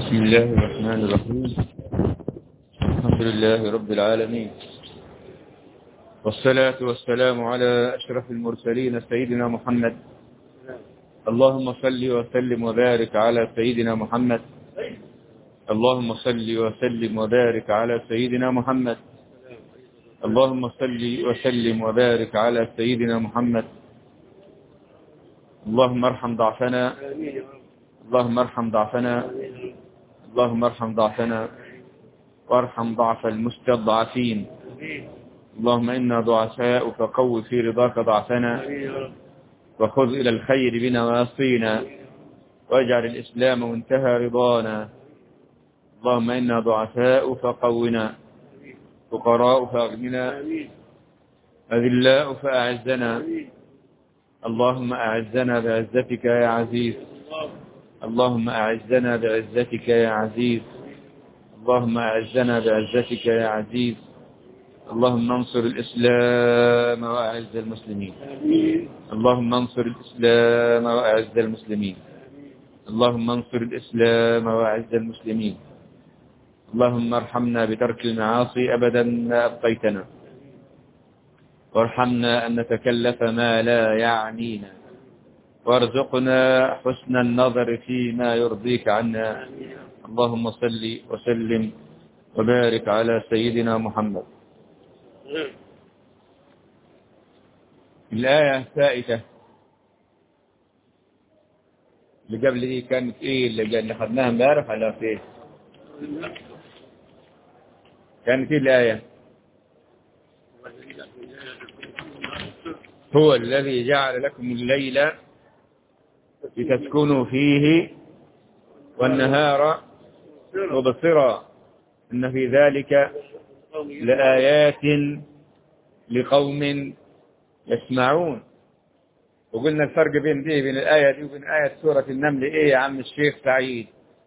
بسم الله الرحمن الرحيم الحمد لله رب العالمين والصلاة والسلام على أشرف المرسلين سيدنا محمد اللهم صل وسلم وبارك على سيدنا محمد اللهم صل وسلم وبارك على سيدنا محمد اللهم صل وسلم وبارك على سيدنا محمد اللهم ارحم ضعفنا اللهم ارحم ضعفنا اللهم ارحم ضعفنا وارحم ضعف المستضعفين اللهم إنا ضعفاء فقو في رضاك ضعفنا وخذ إلى الخير بنواصينا واجعل الإسلام منتهى رضانا اللهم إنا ضعفاء فقونا فقراء فأغننا أذلاء فأعزنا اللهم أعزنا بعزتك يا عزيز اللهم أعزنا بعزتك يا عزيز اللهم أعزنا بعزتك يا عزيز اللهم انصر الإسلام وأعز المسلمين اللهم انصر الإسلام وأعز المسلمين اللهم انصر الإسلام وأعز المسلمين اللهم ارحمنا بترك المعاصي أبدا ما أبقيتنا وارحمنا أن نتكلف ما لا يعنينا وارزقنا حسن النظر فيما يرضيك عنا اللهم صل وسلم وبارك على سيدنا محمد الآية الثائثة اللي قبل دي كانت ايه اللي اللي خدناها امبارح على فين كانت ايه الآية هو الذي جعل لكم الليل لتسكنوا فيه والنهار مبصرا إن في ذلك لآيات لقوم يسمعون وقلنا الفرق بين دي بين الآية دي وبين آية سورة النمل إيه يا عم الشيخ سعيد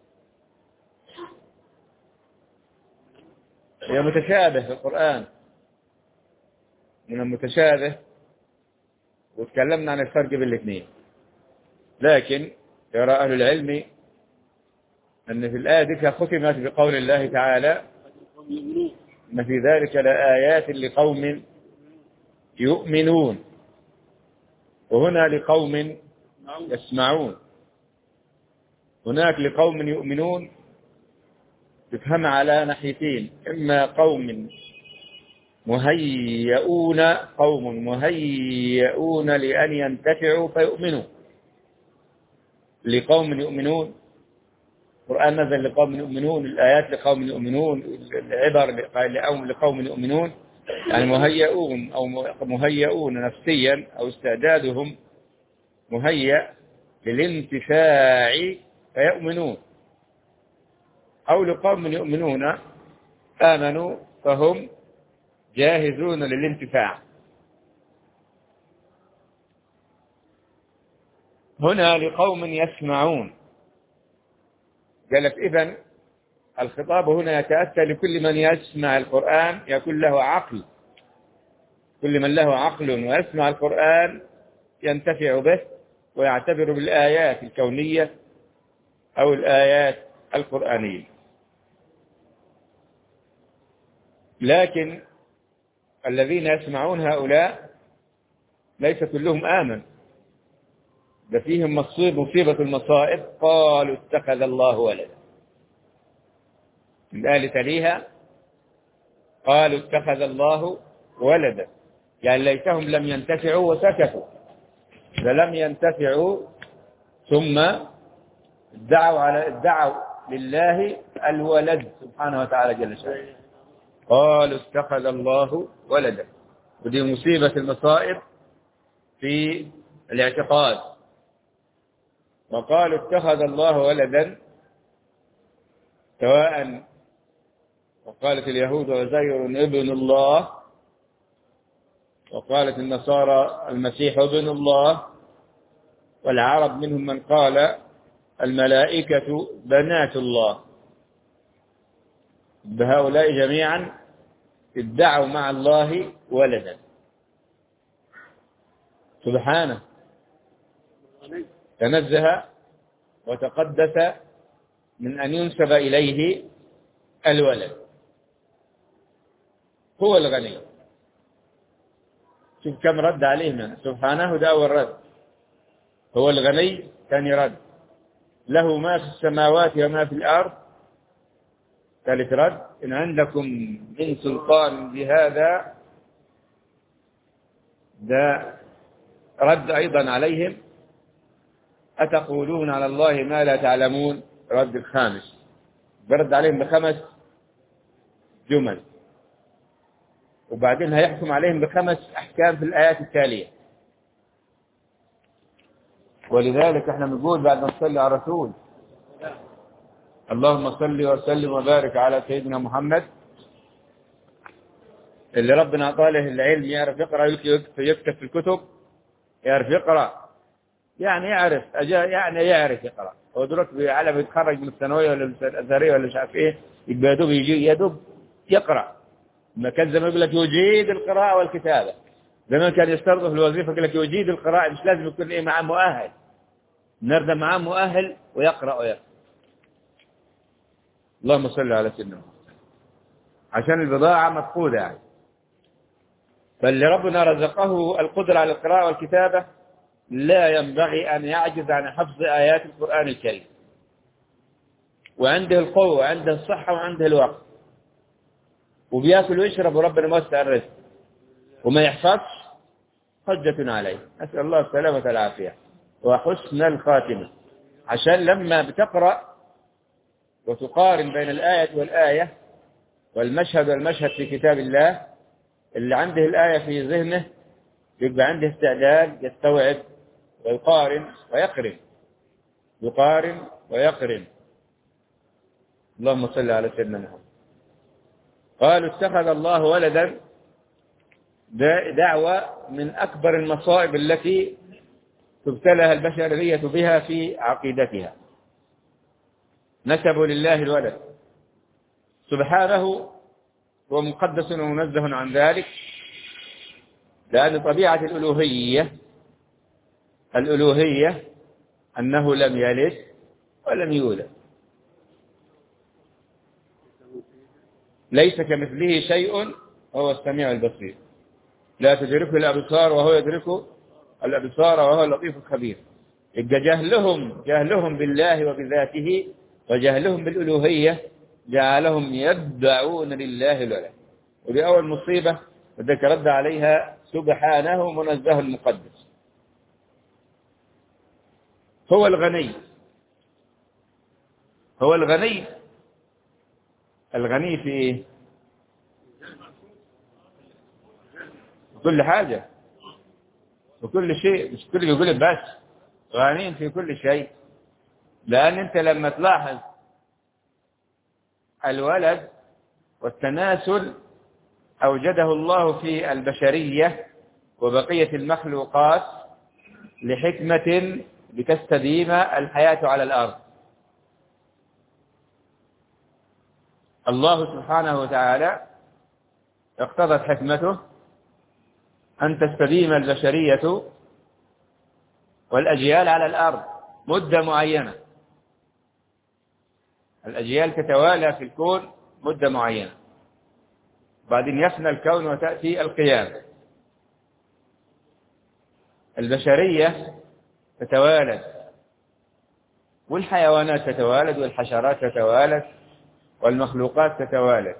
هي متشابه في القرآن من المتشابه وتكلمنا عن الفرق بين الاثنين لكن يرى أهل العلم أن في الآية دي ختمت بقول الله تعالى إن في ذلك لآيات لقوم يؤمنون وهنا لقوم يسمعون هناك لقوم يؤمنون تفهم على ناحيتين إما قوم مهيئون قوم مهيئون لأن ينتفعوا فيؤمنوا لقوم يؤمنون القرآن نزل لقوم يؤمنون الآيات لقوم يؤمنون العبر لقوم يؤمنون يعني مهيئون أو مهيئون نفسيا أو استعدادهم مهيأ للانتفاع فيؤمنون أو لقوم يؤمنون آمنوا فهم جاهزون للانتفاع هنا لقوم يسمعون قالت إذن الخطاب هنا يتأتى لكل من يسمع القرآن يكون له عقل كل من له عقل ويسمع القرآن ينتفع به ويعتبر بالآيات الكونية أو الآيات القرآنية لكن الذين يسمعون هؤلاء ليس كلهم آمن ده فيهم مصيب مصيبة المصائب قالوا اتخذ الله ولدا الآية تليها قالوا اتخذ الله ولدا يعني ليتهم لم ينتفعوا وسكتوا لم ينتفعوا ثم ادعوا على ادعوا لله الولد سبحانه وتعالى جل شانه قالوا اتخذ الله ولدا ودي مصيبة المصائب في الاعتقاد وقالوا اتخذ الله ولدا سواء وقالت اليهود وزير ابن الله وقالت النصارى المسيح ابن الله والعرب منهم من قال الملائكة بنات الله بهؤلاء جميعا ادعوا مع الله ولدا سبحانه تنزه وتقدس من أن ينسب إليه الولد هو الغني شوف كم رد عليه سبحانه ده أول رد هو الغني ثاني رد له ما في السماوات وما في الأرض ثالث رد إن عندكم من سلطان بهذا ده رد أيضا عليهم أتقولون على الله ما لا تعلمون رد الخامس برد عليهم بخمس جمل وبعدين هيحكم عليهم بخمس أحكام في الآيات التالية ولذلك احنا بنقول بعد ما نصلي على الرسول اللهم صل وسلم وبارك على سيدنا محمد اللي ربنا اعطاه له العلم يعرف يقرا يكتب في الكتب يعرف يقرا يعني يعرف يعني يعرف يقرا هو دلوقتي على بيتخرج من الثانويه ولا من الازهريه ولا مش عارف ايه يبقى يا دوب يجي يا دوب يقرا ما كان زمان يقول لك يجيد القراءه والكتابه زمان كان يسترضى في الوظيفه يقول لك يجيد القراءه مش لازم يكون ايه معاه مؤهل النهارده معاه مؤهل ويقرا ويقرا اللهم صل على سيدنا عشان البضاعه مفقوده يعني فاللي ربنا رزقه القدرة على القراءة والكتابة لا ينبغي أن يعجز عن حفظ آيات القرآن الكريم وعنده القوة وعنده الصحة وعنده الوقت وبياكل ويشرب وربنا موسع الرزق وما يحفظش حجة عليه أسأل الله السلامة والعافية وحسن الخاتمة عشان لما بتقرأ وتقارن بين الآية والآية والمشهد والمشهد في كتاب الله اللي عنده الآية في ذهنه يبقى عنده استعداد يستوعب ويقارن ويقرن يقارن ويقرن اللهم صل على سيدنا محمد قالوا اتخذ الله ولدا دعوة من أكبر المصائب التي تبتلى البشرية بها في عقيدتها نسبوا لله الولد سبحانه هو مقدس ومنزه عن ذلك لأن طبيعة الألوهية الألوهية أنه لم يلد ولم يولد ليس كمثله شيء وهو السميع البصير لا تدركه الأبصار وهو يدرك الأبصار وهو اللطيف الخبير يبقى جهلهم جهلهم بالله وبذاته وجهلهم بالألوهية جعلهم يدعون لله الولد ودي أول مصيبة بدك رد عليها سبحانه منزه المقدس هو الغني هو الغني الغني في ايه كل حاجة وكل شيء مش كل يقول بس غني في كل شيء لأن أنت لما تلاحظ الولد والتناسل أوجده الله في البشرية وبقية المخلوقات لحكمة لتستديم الحياة على الأرض الله سبحانه وتعالى اقتضت حكمته أن تستديم البشرية والأجيال على الأرض مدة معينة الأجيال تتوالى في الكون مدة معينة بعدين يفنى الكون وتأتي القيامة البشرية تتوالد والحيوانات تتوالد والحشرات تتوالد والمخلوقات تتوالد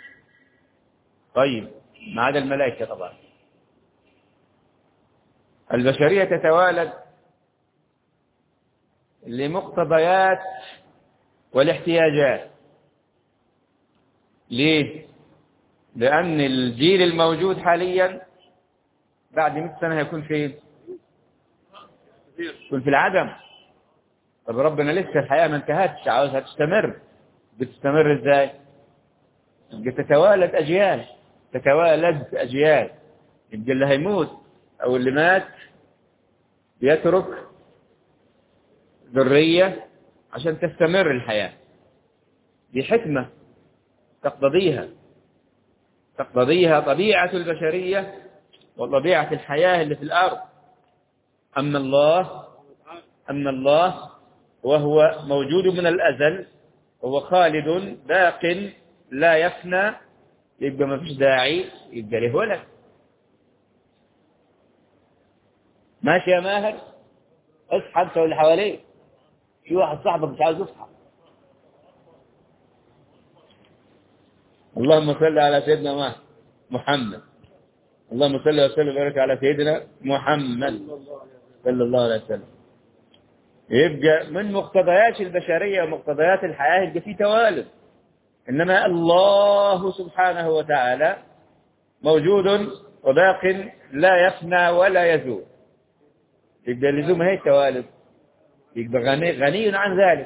طيب ما عدا الملائكة طبعا البشرية تتوالد لمقتضيات والاحتياجات ليه لأن الجيل الموجود حاليا بعد 100 سنة هيكون فين يكون في العدم طب ربنا لسه الحياة ما انتهتش عاوزها تستمر بتستمر ازاي تتوالد أجيال تتوالد أجيال يبقى اللي هيموت أو اللي مات يترك ذرية عشان تستمر الحياة دي حكمة تقتضيها تقتضيها طبيعة البشرية وطبيعة الحياة اللي في الأرض أما الله أما الله وهو موجود من الأزل هو خالد باق لا يفنى يبقى ما فيش داعي يبقى له ولد ماشي يا ماهر اصحى انت واللي حواليك في واحد صاحبك مش عاوز يصحى اللهم صل على سيدنا ماهر محمد اللهم صل وسلم وبارك على سيدنا محمد صلى الله عليه وسلم يبقى من مقتضيات البشرية ومقتضيات الحياة يبقى في توالد إنما الله سبحانه وتعالى موجود وباق لا يفنى ولا يزول يبقى اللزوم هي التوالد يبقى غني, غني عن ذلك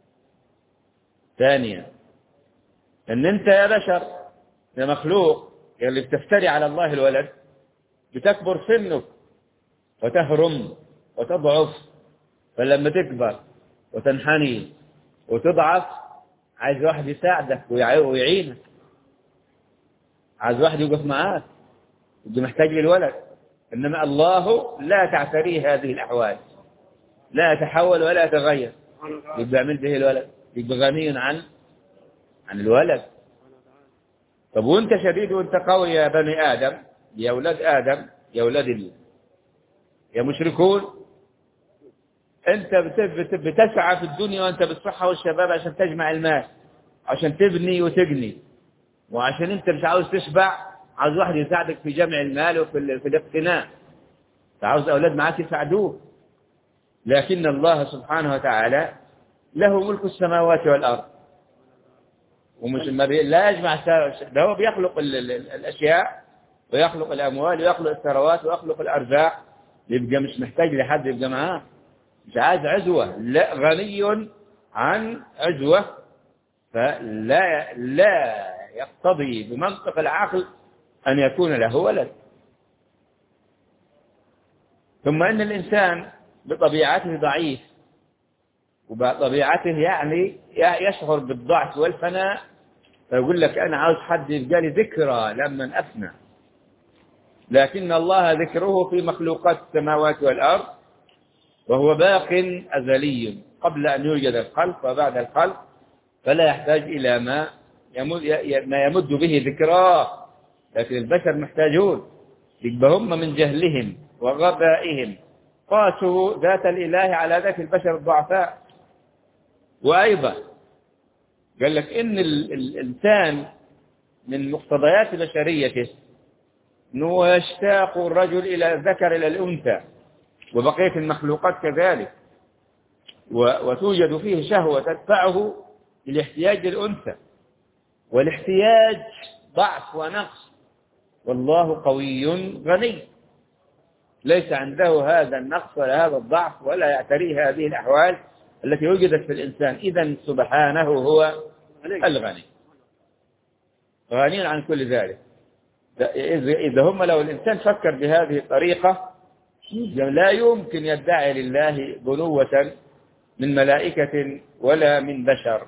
ثانيا ان انت يا بشر يا مخلوق اللي بتفتري على الله الولد بتكبر سنك وتهرم وتضعف فلما تكبر وتنحني وتضعف عايز واحد يساعدك ويعينك عايز واحد يوقف معاك انت محتاج للولد انما الله لا تعتريه هذه الاحوال لا يتحول ولا يتغير يبقى عمل به الولد يبقى غني عن عن الولد طب وانت شديد وانت قوي يا بني ادم يا اولاد ادم يا اولاد الله يا مشركون انت بتسعى في الدنيا وانت بالصحة والشباب عشان تجمع المال عشان تبني وتجني وعشان انت مش عاوز تشبع عاوز واحد يساعدك في جمع المال وفي في الاقتناء عاوز اولاد معاك يساعدوك لكن الله سبحانه وتعالى له ملك السماوات والارض ومش ما بي... لا يجمع ده هو بيخلق ال... ال... الاشياء ويخلق الاموال ويخلق الثروات ويخلق الارزاق يبقى مش محتاج لحد يبقى معاه مش عايز عزوة لا غني عن عزوة فلا لا يقتضي بمنطق العقل أن يكون له ولد ثم أن الإنسان بطبيعته ضعيف وبطبيعته يعني يشعر بالضعف والفناء فيقول لك أنا عاوز حد يبقى لي ذكرى لما أفنى لكن الله ذكره في مخلوقات السماوات والأرض وهو باق أزلي قبل أن يوجد الخلق وبعد الخلق فلا يحتاج إلى ما يمد, ما يمد به ذكراه لكن البشر محتاجون يبقى هم من جهلهم وغبائهم قاسوا ذات الإله على ذات البشر الضعفاء وأيضا قال لك إن الإنسان من مقتضيات بشريته أنه يشتاق الرجل إلى الذكر إلى الأنثى وبقية المخلوقات كذلك وتوجد فيه شهوة تدفعه للاحتياج للأنثى والاحتياج ضعف ونقص والله قوي غني ليس عنده هذا النقص ولا هذا الضعف ولا يعتريه هذه الأحوال التي وجدت في الإنسان إذا سبحانه هو الغني غني عن كل ذلك إذا هم لو الإنسان فكر بهذه الطريقة لا يمكن يدعي لله بنوة من ملائكة ولا من بشر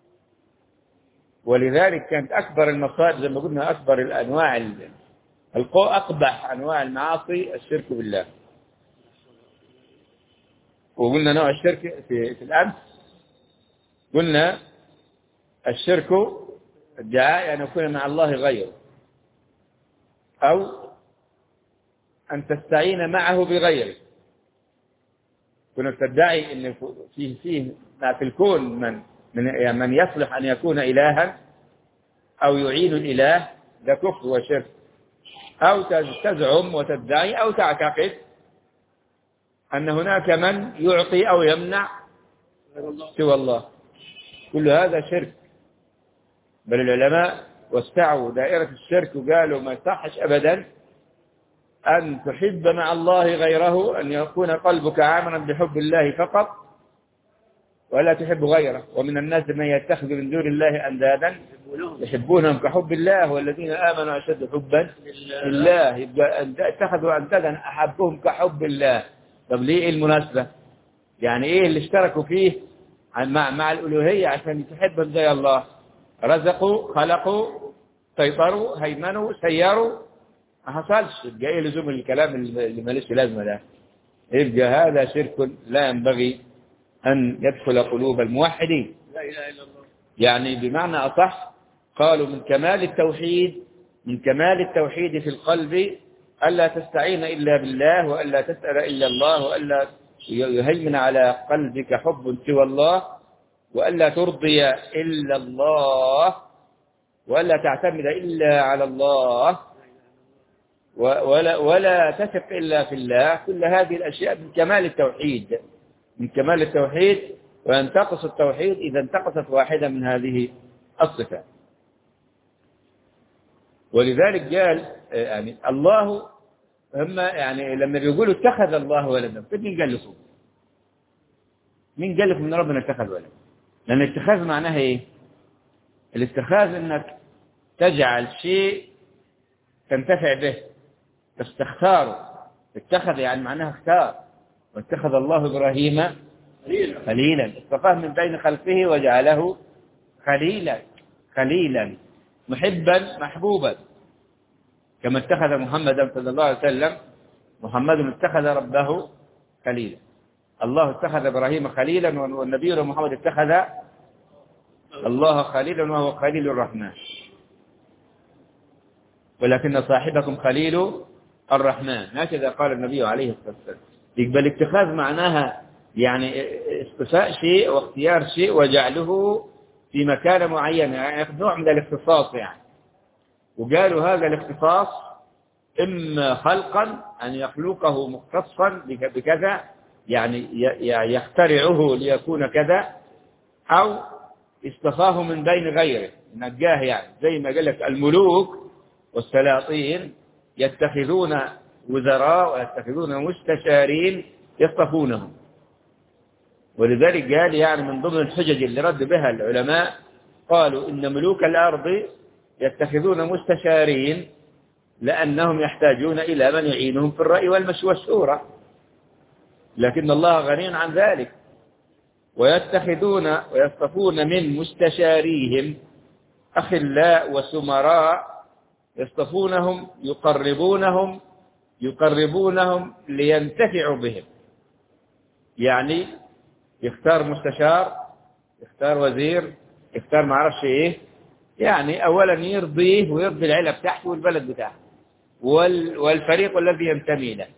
ولذلك كانت أكبر المصائب زي ما قلنا أكبر الأنواع أقبح أنواع المعاصي الشرك بالله وقلنا نوع الشرك في, في الأمس قلنا الشرك ادعاء أن يكون مع الله غيره أو أن تستعين معه بغيره كنت تدعي أن فيه فيه ما في الكون من من يعني من يصلح أن يكون إلها أو يعين الإله ده كفر وشرك أو تزعم وتدعي أو تعتقد أن هناك من يعطي أو يمنع سوى الله كل هذا شرك بل العلماء وسعوا دائرة الشرك وقالوا ما يصحش أبدا أن تحب مع الله غيره أن يكون قلبك عامرا بحب الله فقط ولا تحب غيره ومن الناس من يتخذ من دون الله أندادا يحبونهم كحب الله والذين آمنوا أشد حبا لله اتخذوا أندادا أحبهم كحب الله طب ليه إيه المناسبة يعني إيه اللي اشتركوا فيه مع, مع الألوهية عشان تحبهم زي الله رزقوا خلقوا سيطروا هيمنوا سيروا ما حصلش يبقى ايه لزوم الكلام اللي ماليش لازمه ده يبقى هذا شرك لا ينبغي أن يدخل قلوب الموحدين لا إله إلا الله يعني بمعنى أصح قالوا من كمال التوحيد من كمال التوحيد في القلب ألا تستعين إلا بالله وألا تسأل إلا الله وألا يهيمن على قلبك حب سوى الله وألا ترضي إلا الله وألا تعتمد إلا على الله ولا, ولا تثق إلا في الله كل هذه الأشياء من كمال التوحيد من كمال التوحيد وينتقص التوحيد إذا انتقصت واحدة من هذه الصفات ولذلك قال يعني الله هم يعني لما بيقولوا اتخذ الله ولدا مين قال لكم مين قال لكم ان ربنا اتخذ ولدا لان الاتخاذ معناها ايه الاتخاذ انك تجعل شيء تنتفع به تستختاره اتخذ يعني معناها اختار واتخذ الله ابراهيم خليلا اصطفاه من بين خلقه وجعله خليلا خليلا محبا محبوبا كما اتخذ محمدا صلى الله عليه وسلم محمد اتخذ ربه خليلا الله اتخذ ابراهيم خليلا والنبي محمد اتخذ الله خليلا وهو خليل الرحمن ولكن صاحبكم خليل الرحمن هكذا قال النبي عليه الصلاه والسلام يقبل اتخاذ معناها يعني استفاء شيء واختيار شيء وجعله في مكان معين يعني نوع من الاختصاص يعني وقالوا هذا الاختصاص إما خلقا أن يخلقه مختصا بكذا يعني يخترعه ليكون كذا أو اصطفاه من بين غيره نجاه يعني زي ما قال لك الملوك والسلاطين يتخذون وزراء ويتخذون مستشارين يصطفونهم ولذلك قال يعني من ضمن الحجج اللي رد بها العلماء قالوا إن ملوك الأرض يتخذون مستشارين لأنهم يحتاجون إلى من يعينهم في الرأي والشورى لكن الله غني عن ذلك ويتخذون ويصطفون من مستشاريهم أخلاء وسمراء يصطفونهم يقربونهم يقربونهم لينتفعوا بهم يعني يختار مستشار يختار وزير يختار ما اعرفش ايه يعني اولا يرضيه ويرضي العيله بتاعته والبلد بتاعته وال والفريق الذي ينتمي له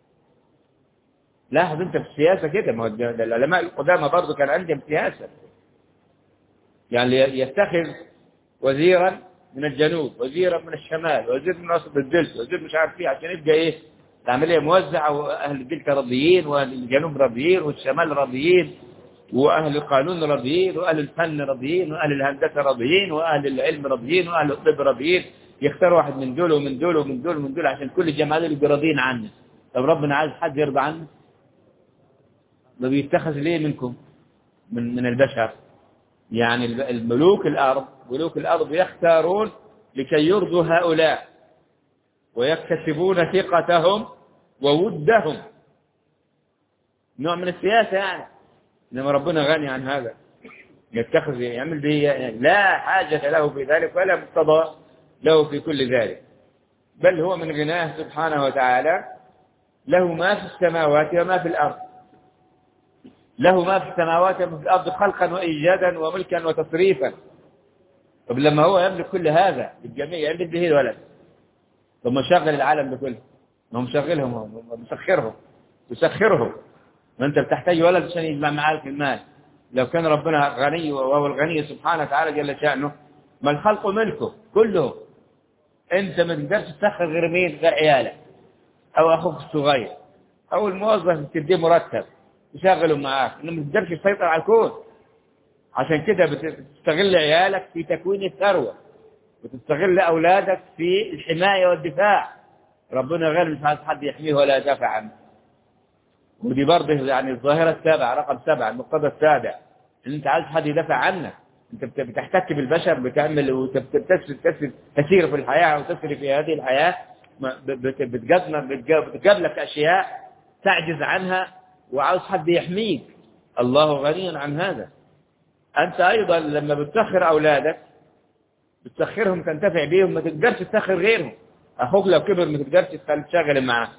لاحظ انت في السياسه كده ما هو العلماء القدامى برضه كان عندهم سياسه يعني يتخذ وزيرا من الجنوب وزيرا من الشمال وزير من وسط الدلتا وزير مش عارف ايه عشان يبقى ايه العمليه موزعه واهل الدلتا راضيين واهل الجنوب راضيين والشمال راضيين واهل القانون راضيين واهل الفن راضيين واهل الهندسه راضيين واهل العلم راضيين واهل الطب راضيين يختار واحد من دول ومن دول ومن دول ومن دول عشان كل الجماعه دول يبقوا راضيين عنه طب ربنا عايز حد يرضى عنه ما بيتخذ ليه منكم من من البشر يعني الملوك الارض ملوك الارض يختارون لكي يرضوا هؤلاء ويكتسبون ثقتهم وودهم نوع من السياسه يعني انما ربنا غني عن هذا يتخذ يعمل به يعني لا حاجة له في ذلك ولا مقتضى له في كل ذلك بل هو من غناه سبحانه وتعالى له ما في السماوات وما في الأرض له ما في السماوات وما في الأرض خلقا وإيجادا وملكا وتصريفا طب لما هو يملك كل هذا بالجميع يعمل به الولد ثم شغل العالم بكله ما هو مشغلهم هو مسخرهم يسخرهم ما انت بتحتاج ولد عشان يجمع معاك المال لو كان ربنا غني وهو الغني سبحانه وتعالى جل شأنه ما الخلق ملكه كله انت ما تقدرش تسخر غير مين غير عيالك او اخوك الصغير او الموظف تديه مرتب يشغله معاك انه ما تقدرش تسيطر على الكون عشان كده بتستغل عيالك في تكوين الثروه وتستغل اولادك في الحمايه والدفاع ربنا غير مش عايز حد يحميه ولا يدافع عنه ودي برضه يعني الظاهرة السابعة رقم سبعة المقتضى السابع ان انت عايز حد يدافع عنك انت بتحتك بالبشر بتعمل وتسير تسير في الحياة وتسري في هذه الحياة بتقابلك اشياء تعجز عنها وعاوز حد يحميك الله غني عن هذا انت ايضا لما بتسخر اولادك بتسخرهم تنتفع بيهم ما تقدرش تسخر غيرهم اخوك لو كبر ما تقدرش تشغل معاه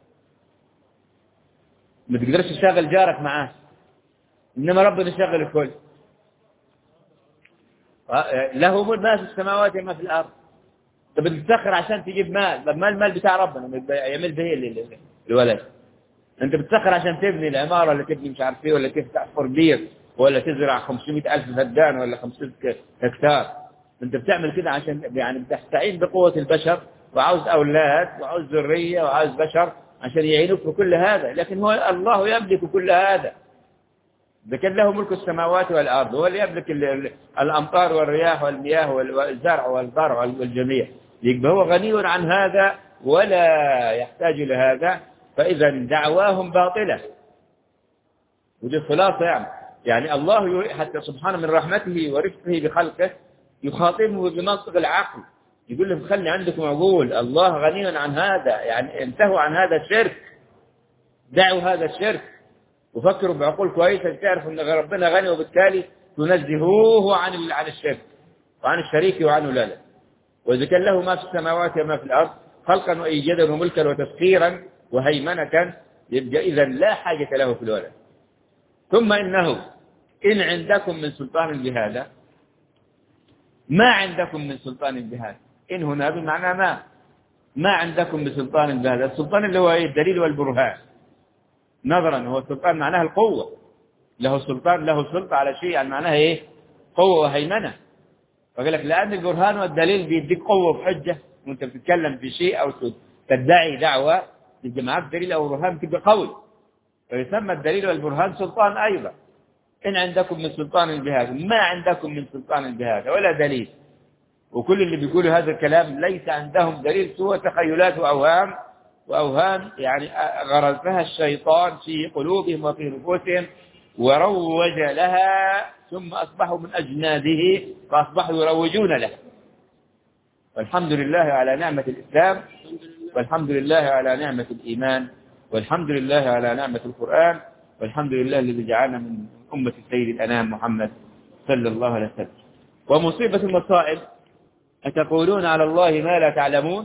ما تقدرش تشغل جارك معاه انما ربنا يشغل الكل له ما في السماوات وما في الأرض طب بتسخر عشان تجيب مال طب ما المال بتاع ربنا يعمل به الولد انت بتسخر عشان تبني العمارة ولا تبني مش عارف ايه ولا كيف تحفر بير ولا تزرع 500 ألف فدان ولا 500 هكتار انت بتعمل كده عشان يعني بتستعين بقوة البشر وعاوز أولاد وعاوز ذرية وعاوز بشر عشان يعينوك في كل هذا لكن هو الله يملك كل هذا ده كان له ملك السماوات والأرض هو اللي يملك الأمطار والرياح والمياه والزرع والضرع والجميع يبقى هو غني عن هذا ولا يحتاج لهذا فإذا دعواهم باطلة ودي خلاصة يعني يعني الله حتى سبحانه من رحمته ورفقه بخلقه يخاطبه بمنطق العقل يقول لهم خلي عندكم عقول الله غني عن هذا يعني انتهوا عن هذا الشرك دعوا هذا الشرك وفكروا بعقول كويسة تعرف ان ربنا غني وبالتالي تنزهوه عن عن الشرك وعن الشريك وعن ولاده وإذا كان له ما في السماوات وما في الأرض خلقا وإيجادا وملكا وتسخيرا وهيمنة يبقى إذا لا حاجة له في الولد ثم إنه إن عندكم من سلطان بهذا ما عندكم من سلطان بهذا إن هنا بمعنى ما ما عندكم بسلطان بهذا السلطان اللي هو الدليل والبرهان نظرا هو السلطان معناها القوة له سلطان له سلطة على شيء يعني معناها إيه قوة وهيمنة فقال لك لأن البرهان والدليل بيديك قوة وحجة وانت بتتكلم في شيء أو تدعي دعوة يبقى معاك دليل أو برهان تبقى قوي ويسمى الدليل والبرهان سلطان أيضا إن عندكم من سلطان بهذا ما عندكم من سلطان بهذا ولا دليل وكل اللي بيقولوا هذا الكلام ليس عندهم دليل سوى تخيلات وأوهام وأوهام يعني غرزها الشيطان في قلوبهم وفي نفوسهم وروج لها ثم أصبحوا من أجناده فأصبحوا يروجون له والحمد لله على نعمة الإسلام والحمد لله على نعمة الإيمان والحمد لله على نعمة القرآن والحمد لله الذي جعلنا من أمة سيد الأنام محمد صلى الله عليه وسلم ومصيبة المصائب أتقولون على الله ما لا تعلمون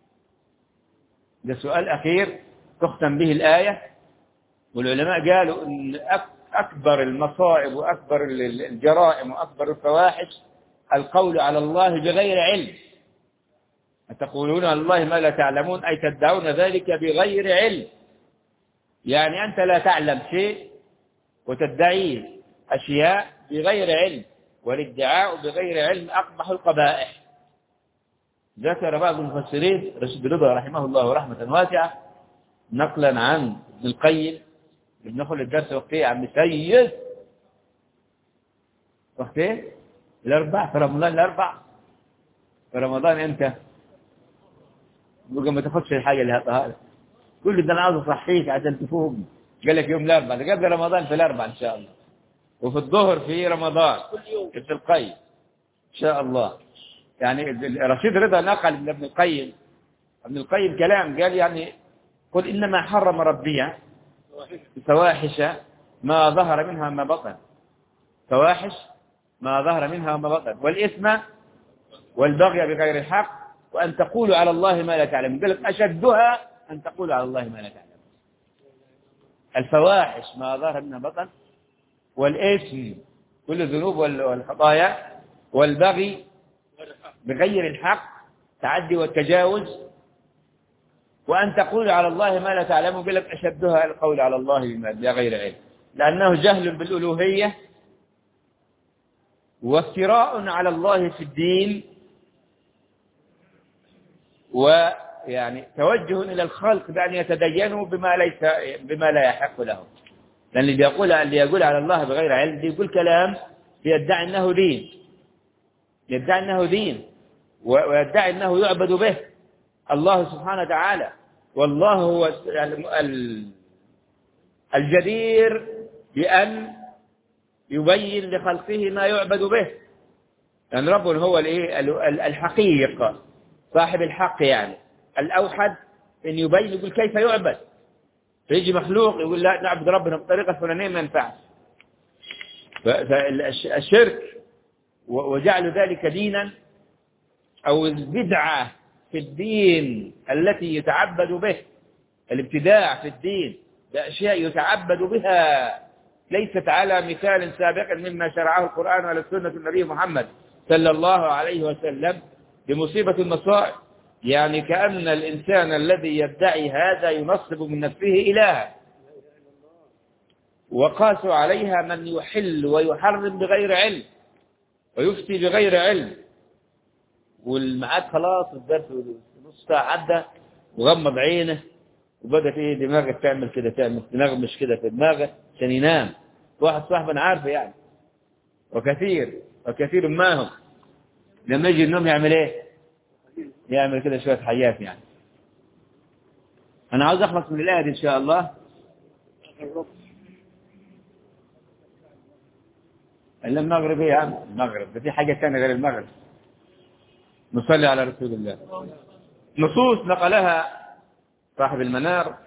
ده سؤال أخير تختم به الآية والعلماء قالوا أن أكبر المصائب وأكبر الجرائم وأكبر الفواحش القول على الله بغير علم أتقولون على الله ما لا تعلمون أي تدعون ذلك بغير علم يعني أنت لا تعلم شيء وتدعي أشياء بغير علم والادعاء بغير علم أقبح القبائح ذكر بعض المفسرين رشد رضا رحمه الله رحمة واسعة نقلا عن ابن القيم بندخل الدرس وقت ايه عم سيد وقت ايه الاربع في رمضان الاربع في رمضان امتى بقى ما تاخدش الحاجه اللي هاتها كل ده انا عاوز اصحيك عشان تفهم قال لك يوم الاربعاء ده قبل رمضان في الاربعاء ان شاء الله وفي الظهر في رمضان في القيم ان شاء الله يعني رشيد رضا نقل من ابن القيم ابن القيم كلام قال يعني قل انما حرم ربي فواحش ما ظهر منها ما بطن فواحش ما ظهر منها ما بطن والإثم والبغي بغير الحق وأن تقولوا على الله ما لا تعلمون قال أشدها أن تقولوا على الله ما لا تعلمون الفواحش ما ظهر منها بطن والإثم كل الذنوب والخطايا والبغي بغير الحق تعدي والتجاوز وأن تقول على الله ما لا تعلمون قال لك أشدها القول على الله بغير علم لأنه جهل بالألوهية وافتراء على الله في الدين ويعني توجه إلى الخلق بأن يتدينوا بما ليس بما لا يحق لهم لأن اللي بيقول اللي يقول على الله بغير علم بيقول كلام يدعي أنه دين يدعي أنه دين ويدعي أنه يعبد به الله سبحانه وتعالى والله هو الجدير بأن يبين لخلقه ما يعبد به لأن يعني ربنا هو الحقيق صاحب الحق يعني الأوحد أن يبين يقول كيف يعبد فيجي مخلوق يقول لا نعبد ربنا بطريقة فلانية ما ينفعش فالشرك وجعل ذلك دينا أو البدعة في الدين التي يتعبد به الابتداع في الدين بأشياء يتعبد بها ليست على مثال سابق مما شرعه القرآن ولا سنة النبي محمد صلى الله عليه وسلم بمصيبة المصائب يعني كأن الإنسان الذي يدعي هذا ينصب من نفسه إلها وقاسوا عليها من يحل ويحرم بغير علم ويفتي بغير علم والمعاد خلاص الدرس نص ساعة عدى وغمض عينه وبدأت ايه دماغه تعمل كده تعمل تنغمش كده في دماغه عشان ينام واحد صاحب انا عارفه يعني وكثير وكثير ما هم لما يجي النوم يعمل ايه يعمل كده شوية حيات يعني انا عاوز اخلص من الايه دي ان شاء الله الا المغرب ايه يا عم المغرب ده في حاجة ثانيه غير المغرب نصلي على رسول الله نصوص نقلها صاحب المنار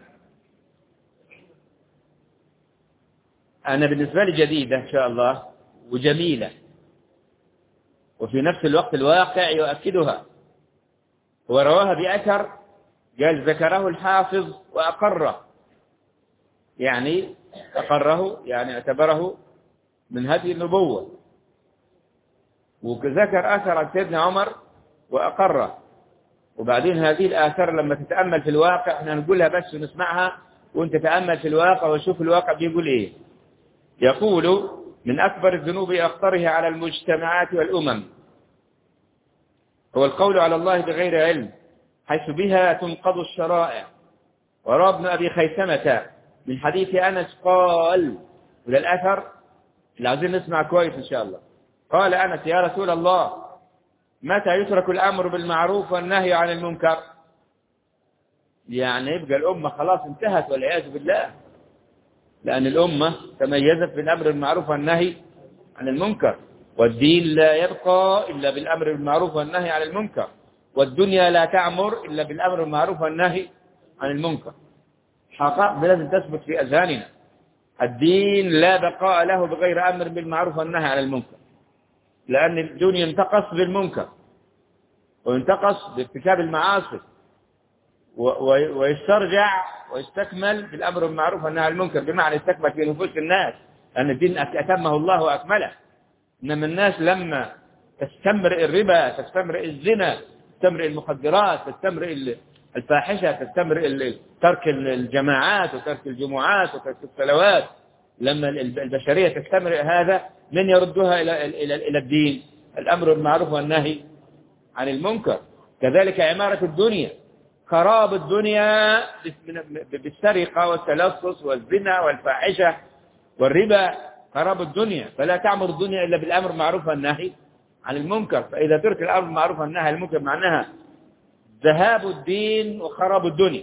أنا بالنسبة لي جديدة إن شاء الله وجميلة وفي نفس الوقت الواقع يؤكدها ورواها بأثر قال ذكره الحافظ وأقره يعني أقره يعني اعتبره من هذه النبوة وذكر أثر عن سيدنا عمر وأقره وبعدين هذه الآثار لما تتأمل في الواقع احنا نقولها بس ونسمعها وانت تأمل في الواقع وشوف الواقع بيقول ايه يقول من أكبر الذنوب أخطرها على المجتمعات والأمم هو القول على الله بغير علم حيث بها تنقض الشرائع وروى ابن أبي خيثمة من حديث أنس قال وده الأثر اللي عايزين نسمع كويس إن شاء الله قال أنس يا رسول الله متى يترك الأمر بالمعروف والنهي عن المنكر يعني يبقى الأمة خلاص انتهت والعياذ بالله لأن الأمة تميزت بالأمر بالمعروف والنهي عن المنكر والدين لا يبقى إلا بالأمر بالمعروف والنهي عن المنكر والدنيا لا تعمر إلا بالأمر بالمعروف والنهي عن المنكر حقائق لازم تثبت في أذهاننا الدين لا بقاء له بغير أمر بالمعروف والنهي عن المنكر لأن الدين ينتقص بالمنكر وينتقص بارتكاب المعاصي ويسترجع ويستكمل بالأمر بالمعروف والنهي عن المنكر بمعنى يستكمل في نفوس الناس لأن الدين أتمه الله وأكمله إنما الناس لما تستمرئ الربا تستمرئ الزنا تستمرئ المخدرات تستمرئ الفاحشة تستمرئ ترك الجماعات وترك الجمعات وترك الصلوات لما البشرية تستمرئ هذا من يردها إلى إلى إلى الدين الأمر بالمعروف والنهي عن المنكر كذلك عمارة الدنيا خراب الدنيا بالسرقة والتلصص والزنا والفاحشة والربا خراب الدنيا فلا تعمر الدنيا إلا بالأمر بالمعروف والنهي عن المنكر فإذا ترك الأمر بالمعروف والنهي عن المنكر معناها ذهاب الدين وخراب الدنيا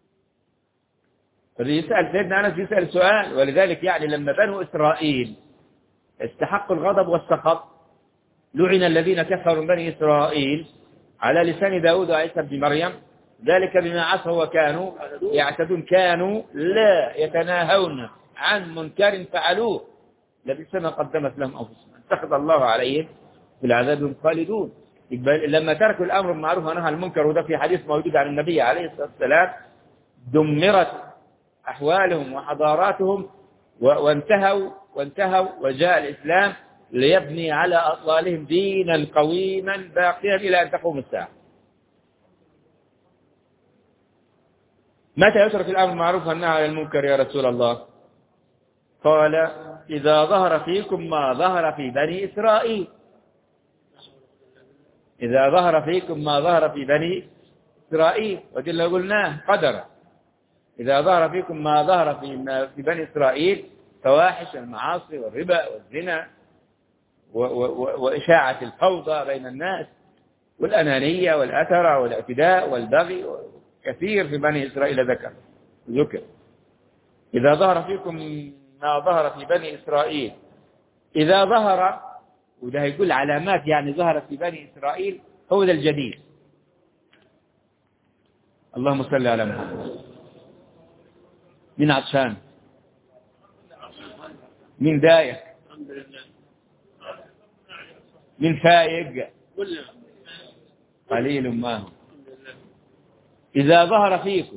فاللي يسأل سيدنا أنس يسأل سؤال ولذلك يعني لما بنو إسرائيل استحقوا الغضب والسخط لعن الذين كفروا من بني إسرائيل على لسان داود وعيسى بن مريم ذلك بما عصوا وكانوا يعتدون كانوا لا يتناهون عن منكر فعلوه لبئس ما قدمت لهم أنفسهم اتخذ الله عليهم بالعذاب خالدون لما تركوا الأمر بالمعروف ونهى عن المنكر وده في حديث موجود عن النبي عليه الصلاة والسلام دمرت أحوالهم وحضاراتهم وانتهوا وانتهوا وجاء الإسلام ليبني على أطلالهم دينا قويما باقيا إلى أن تقوم الساعة متى يترك الأمر بالمعروف والنهي عن المنكر يا رسول الله قال إذا ظهر فيكم ما ظهر في بني إسرائيل إذا ظهر فيكم ما ظهر في بني إسرائيل ودل قلناه قدرا إذا ظهر فيكم ما ظهر في في بني إسرائيل فواحش المعاصي والربا والزنا وإشاعة الفوضى بين الناس والأنانية والأثرة والاعتداء والبغي كثير في بني إسرائيل ذكر ذكر إذا ظهر فيكم ما ظهر في بني إسرائيل إذا ظهر وده يقول علامات يعني ظهرت في بني إسرائيل هو ذا الجديد اللهم صل على محمد من عطشان من دايق من فايق قليل ما هو إذا ظهر فيكم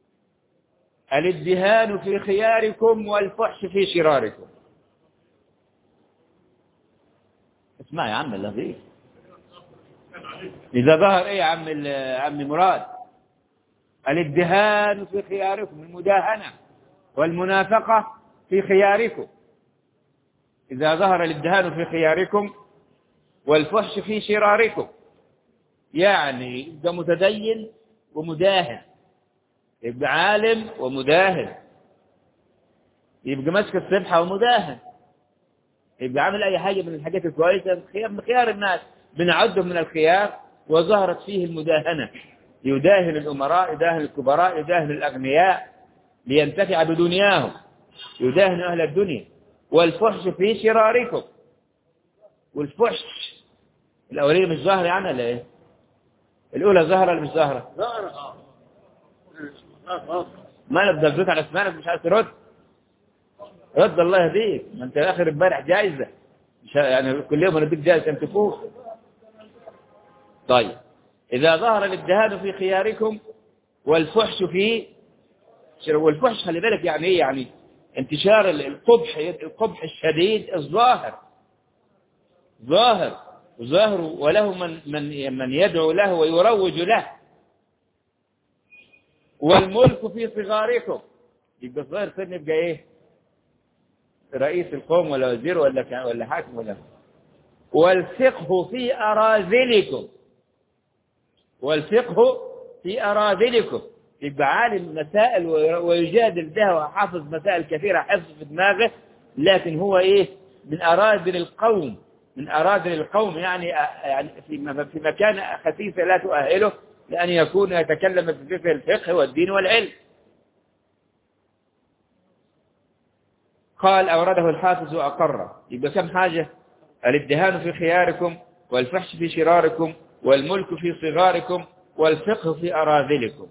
الادهان في خياركم والفحش في شراركم اسمع يا عم اللطيف إذا ظهر إيه يا عم عم مراد الادهان في خياركم المداهنة والمنافقة في خياركم إذا ظهر الادهان في خياركم والفحش في شراركم يعني يبقى متدين ومداهن يبقى عالم ومداهن يبقى ماسك السبحة ومداهن يبقى عامل أي حاجة من الحاجات الكويسة خيار من خيار الناس بنعدهم من الخيار وظهرت فيه المداهنة يداهن الأمراء يداهن الكبراء يداهن الأغنياء لينتفع بدنياهم يداهن أهل الدنيا والفحش في شراركم والفحش الأولية مش ظاهرة يعني ولا إيه؟ الأولى ظاهرة ولا مش ظاهرة؟ ظاهرة ما نبدأ الزيت على اسنانك مش عايز ترد رد الله يهديك ما انت اخر امبارح جايزة مش يعني كل يوم نديك جايزة انت تفوق طيب إذا ظهر الادهان في خياركم والفحش في والفحش خلي بالك يعني ايه يعني انتشار القبح القبح الشديد الظاهر ظاهر ظاهر وله من من من يدعو له ويروج له والملك في صغاركم يبقى صغير سن يبقى ايه رئيس القوم ولا وزير ولا ولا حاكم ولا والفقه في أراذلكم والفقه في أراذلكم يبقى عالم مسائل ويجادل بها وحافظ مسائل كثيرة حفظ في دماغه لكن هو ايه من أراذل القوم من أراذل القوم يعني يعني في في مكان خسيسة لا تؤهله لأن يكون يتكلم في الفقه والدين والعلم قال أورده الحافظ وأقره يبقى كم حاجة الادهان في خياركم والفحش في شراركم والملك في صغاركم والفقه في أراذلكم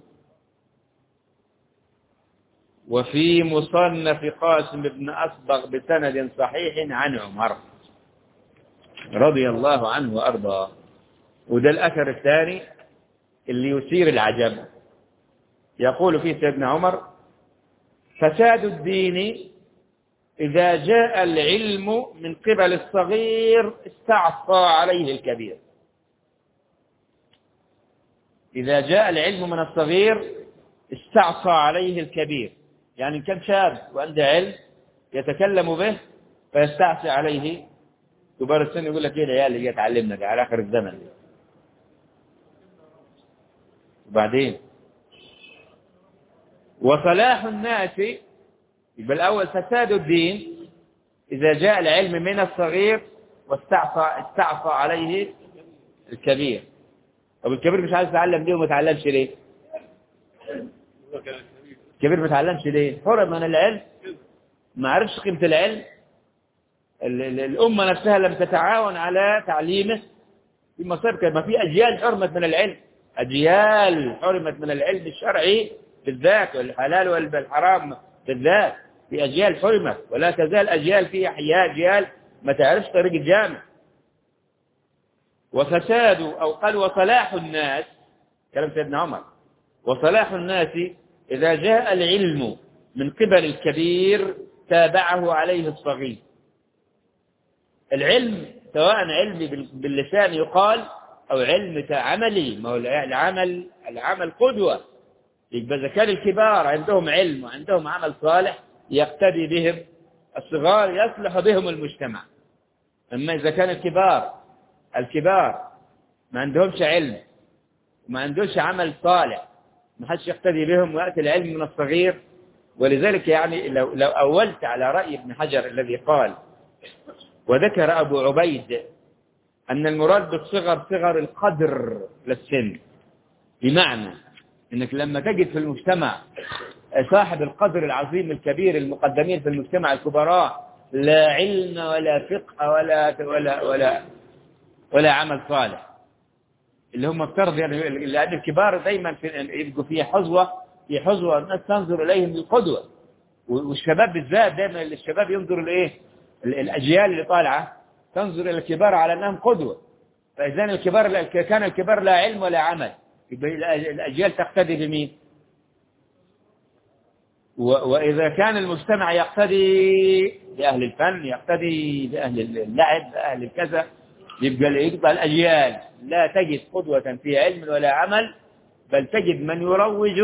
وفي مصنف قاسم بن أصبغ بسند صحيح عن عمر رضي الله عنه وأرضاه وده الأثر الثاني اللي يثير العجب يقول فيه سيدنا عمر فساد الدين إذا جاء العلم من قبل الصغير استعصى عليه الكبير إذا جاء العلم من الصغير استعصى عليه الكبير يعني كان شاب وعنده علم يتكلم به فيستعصي عليه كبار السن يقول لك ايه العيال اللي تعلمنا على اخر الزمن وبعدين وصلاح الناس يبقى الأول فساد الدين إذا جاء العلم من الصغير واستعصى استعصى عليه الكبير طب الكبير مش عايز يتعلم ليه وما يتعلمش ليه الكبير ما يتعلمش ليه حرم من العلم ما عرفش قيمة العلم الأمة نفسها لم تتعاون على تعليمه في مصير ما في أجيال حرمت من العلم أجيال حرمت من العلم الشرعي بالذات والحلال والحرام بالذات في أجيال حرمت ولا تزال أجيال في أحياء أجيال ما تعرفش طريق الجامع وفساد أو قال وصلاح الناس كلام سيدنا عمر وصلاح الناس إذا جاء العلم من قبل الكبير تابعه عليه الصغير العلم سواء علم باللسان يقال أو علم عملي ما هو العمل العمل قدوة يبقى إذا كان الكبار عندهم علم وعندهم عمل صالح يقتدي بهم الصغار يصلح بهم المجتمع أما إذا كان الكبار الكبار ما عندهمش علم وما عندهمش عمل صالح ما حدش يقتدي بهم ويأتي العلم من الصغير ولذلك يعني لو, لو أولت على رأي ابن حجر الذي قال وذكر أبو عبيد أن المراد بالصغر صغر القدر للسن بمعنى أنك لما تجد في المجتمع صاحب القدر العظيم الكبير المقدمين في المجتمع الكبراء لا علم ولا فقه ولا ولا ولا ولا عمل صالح اللي هم افترض يعني لأن الكبار دايما في يبقوا في حظوة في حظوة الناس تنظر إليهم بالقدوة والشباب بالذات دايما الشباب ينظر لإيه الأجيال اللي طالعة تنظر إلى الكبار على أنهم قدوة فإذا الكبار كان الكبار لا علم ولا عمل الأجيال تقتدي بمين وإذا كان المجتمع يقتدي بأهل الفن يقتدي بأهل اللعب بأهل الكذا يبقى يبقى الأجيال لا تجد قدوة في علم ولا عمل بل تجد من يروج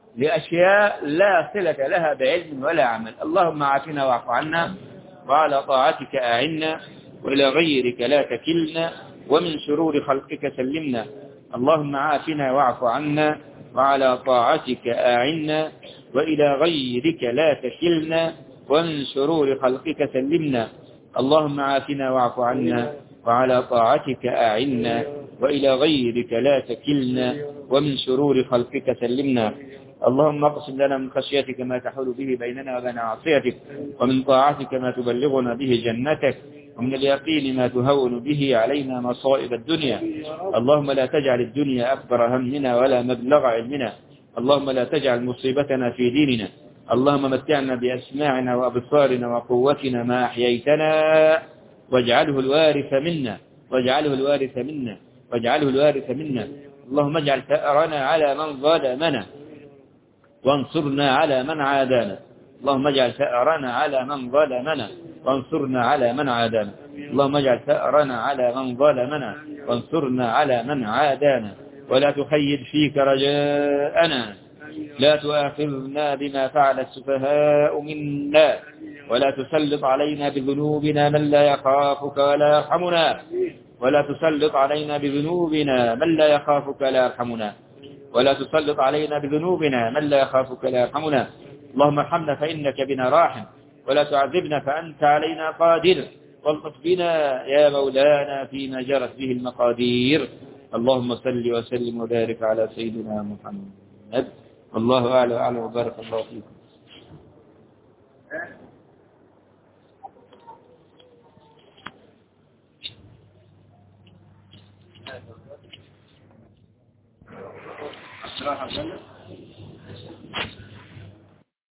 لأشياء لا صلة لها بعلم ولا عمل اللهم عافنا واعف عنا وعلى طاعتك أعنا وإلى غيرك لا تكلنا ومن شرور خلقك سلمنا اللهم عافنا واعف عنا وعلى طاعتك أعنا وإلى غيرك لا تكلنا ومن شرور خلقك سلمنا اللهم عافنا واعف عنا وعلى طاعتك أعنا وإلى غيرك لا تكلنا ومن شرور خلقك سلمنا اللهم اقسم لنا من خشيتك ما تحول به بيننا وبين عصيتك ومن طاعتك ما تبلغنا به جنتك ومن اليقين ما تهون به علينا مصائب الدنيا اللهم لا تجعل الدنيا أكبر همنا ولا مبلغ علمنا اللهم لا تجعل مصيبتنا في ديننا اللهم متعنا بأسماعنا وأبصارنا وقوتنا ما أحييتنا واجعله الوارث منا واجعله الوارث منا واجعله الوارث منا اللهم اجعل ثأرنا على من ظلمنا وانصرنا على من عادانا اللهم اجعل ثأرنا على من ظلمنا وانصرنا على من عادانا اللهم اجعل ثأرنا على من ظلمنا وانصرنا على من عادانا ولا تخيد فيك رجاءنا لا تؤاخذنا بما فعل السفهاء منا ولا تسلط علينا بذنوبنا من لا يخافك ولا يرحمنا ولا تسلط علينا بذنوبنا من لا يخافك ولا يرحمنا ولا تسلط علينا بذنوبنا من لا يخافك ولا يرحمنا اللهم ارحمنا فإنك بنا راحم ولا تعذبنا فأنت علينا قادر والطف بنا يا مولانا فيما جرت به المقادير اللهم صل وسلم وبارك على سيدنا محمد والله أعلى وأعلم وبارك الله فيكم الصراحة